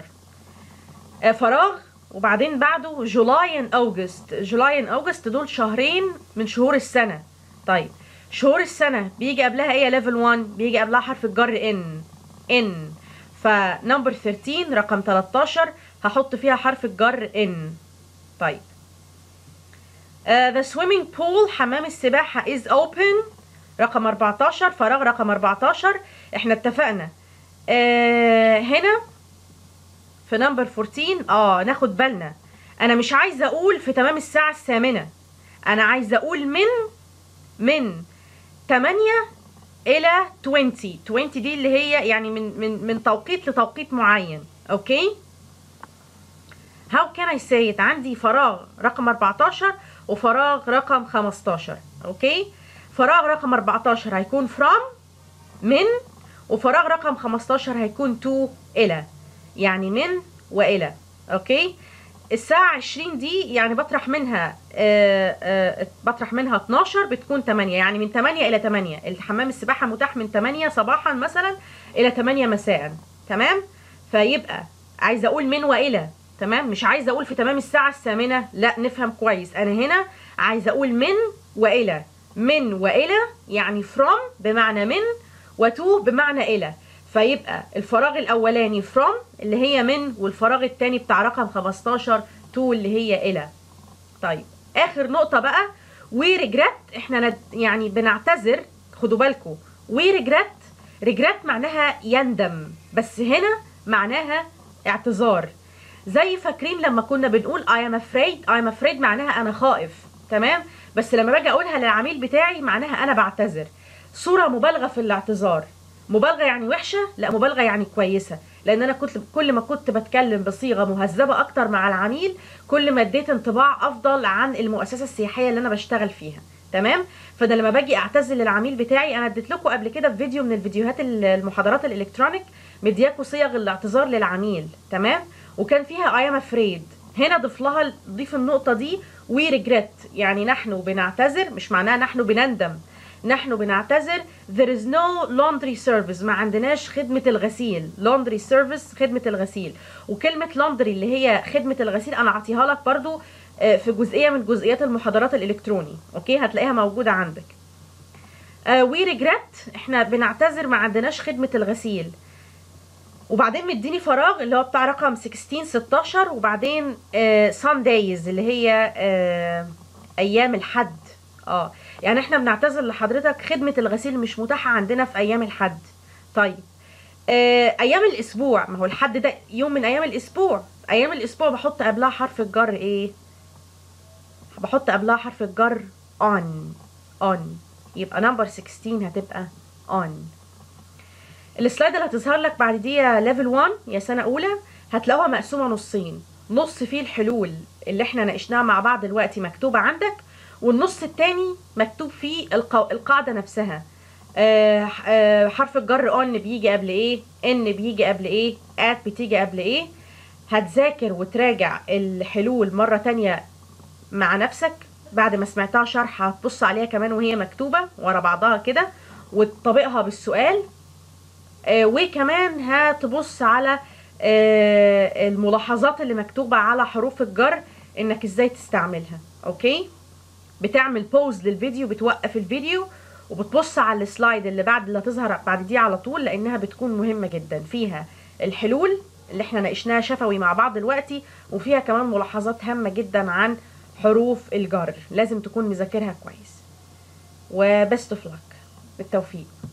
فراغ وبعدين بعده جولاي ان اوجست جولاي ان اوجست دول شهرين من شهور السنه طيب شهور السنه بيجي قبلها ايه ليفل 1 بيجي قبلها حرف الجر ان ان فنمبر 13 رقم 13 هحط فيها حرف الجر ان طيب uh, the swimming pool حمام السباحة is open رقم 14 فراغ رقم 14 احنا اتفقنا uh, هنا في نمبر 14 اه ناخد بالنا انا مش عايزه اقول في تمام الساعه الثامنه انا عايزه اقول من من 8 الى 20 20 دي اللي هي يعني من من من توقيت لتوقيت معين اوكي how can I say it عندي فراغ رقم 14 وفراغ رقم 15 اوكي فراغ رقم 14 هيكون from من وفراغ رقم 15 هيكون to الى يعني من والى اوكي الساعة 20 دي يعني بطرح منها آآ آآ بطرح منها 12 بتكون 8 يعني من 8 إلى 8 الحمام السباحة متاح من 8 صباحا مثلا إلى 8 مساء تمام فيبقى عايزة أقول من وإلى تمام مش عايزة أقول في تمام الساعة الثامنة لا نفهم كويس أنا هنا عايزة أقول من وإلى من وإلى يعني from بمعنى من وتو بمعنى إلى فيبقى الفراغ الاولاني from اللي هي من والفراغ التاني بتاع رقم 15 to اللي هي الى طيب اخر نقطة بقى we regret احنا ند يعني بنعتذر خدوا بالكم we regret regret معناها يندم بس هنا معناها اعتذار زي فاكرين لما كنا بنقول I am afraid I am afraid معناها انا خائف تمام بس لما باجي اقولها للعميل بتاعي معناها انا بعتذر صورة مبالغة في الاعتذار مبالغة يعني وحشة لا مبالغة يعني كويسة لان انا كنت كل ما كنت بتكلم بصيغة مهذبة اكتر مع العميل كل ما اديت انطباع افضل عن المؤسسة السياحية اللي انا بشتغل فيها تمام فده لما باجي اعتذر للعميل بتاعي انا اديت لكم قبل كده في فيديو من الفيديوهات المحاضرات الالكترونيك مدياكوا صيغ الاعتذار للعميل تمام وكان فيها I am afraid هنا ضيف لها ضيف النقطة دي we regret يعني نحن بنعتذر مش معناها نحن بنندم نحن بنعتذر there is no laundry service ما عندناش خدمة الغسيل laundry service خدمة الغسيل وكلمة laundry اللي هي خدمة الغسيل أنا أعطيها لك برضو في جزئية من جزئيات المحاضرات الإلكتروني أوكي هتلاقيها موجودة عندك وي uh, regret احنا بنعتذر ما عندناش خدمة الغسيل وبعدين مديني فراغ اللي هو بتاع رقم 16 16 وبعدين uh, Sundays اللي هي uh, أيام الحد اه يعني احنا بنعتذر لحضرتك خدمة الغسيل مش متاحة عندنا في أيام الحد طيب آه أيام الأسبوع ما هو الحد ده يوم من أيام الأسبوع أيام الأسبوع بحط قبلها حرف الجر إيه بحط قبلها حرف الجر on on يبقى نمبر 16 هتبقى on السلايد اللي هتظهر لك بعد دي ليفل 1 يا سنة أولى هتلاقوها مقسومة نصين نص فيه الحلول اللي احنا ناقشناها مع بعض دلوقتي مكتوبة عندك والنص التاني مكتوب فيه القو... القاعدة نفسها آه آه حرف الجر on بيجي قبل ايه ان بيجي قبل ايه at بتيجي قبل ايه هتذاكر وتراجع الحلول مرة تانية مع نفسك بعد ما سمعتها شرح هتبص عليها كمان وهي مكتوبة ورا بعضها كده وتطبقها بالسؤال آه وكمان هتبص على آه الملاحظات اللي مكتوبة على حروف الجر انك ازاي تستعملها اوكي بتعمل بوز للفيديو بتوقف الفيديو وبتبص على السلايد اللي بعد اللي هتظهر بعد دي على طول لانها بتكون مهمة جدا فيها الحلول اللي احنا ناقشناها شفوي مع بعض دلوقتي وفيها كمان ملاحظات هامة جدا عن حروف الجر لازم تكون مذاكرها كويس وبست اوف لك بالتوفيق